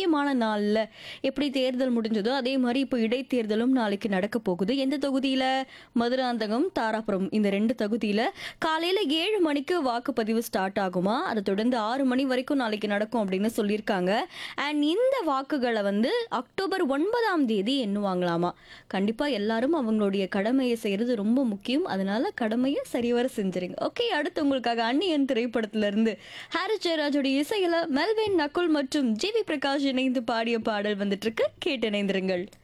முக்கியமான நாளில் எப்படி தேர்தல் முடிஞ்சதோ அதே மாதிரி இப்போ இடைத்தேர்தலும் நாளைக்கு நடக்க போகுது எந்த தொகுதியில் மதுராந்தகம் தாராபுரம் இந்த ரெண்டு தொகுதியில் காலையில் ஏழு மணிக்கு வாக்குப்பதிவு ஸ்டார்ட் ஆகுமா அதை தொடர்ந்து ஆறு மணி வரைக்கும் நாளைக்கு நடக்கும் அப்படின்னு சொல்லியிருக்காங்க அண்ட் இந்த வாக்குகளை வந்து அக்டோபர் ஒன்பதாம் தேதி எண்ணுவாங்களாமா கண்டிப்பாக எல்லாரும் அவங்களுடைய கடமையை செய்கிறது ரொம்ப முக்கியம் அதனால கடமையை சரிவர செஞ்சிருங்க ஓகே அடுத்து உங்களுக்காக அன்னியன் திரைப்படத்துல இருந்து ஹாரிஸ் ஜெயராஜோட இசையில மெல்வின் நகுல் மற்றும் ஜிவி பிரகாஷ் இணைந்து பாடிய பாடல் வந்துட்டு இருக்கு கேட்டு இணைந்திருங்கள்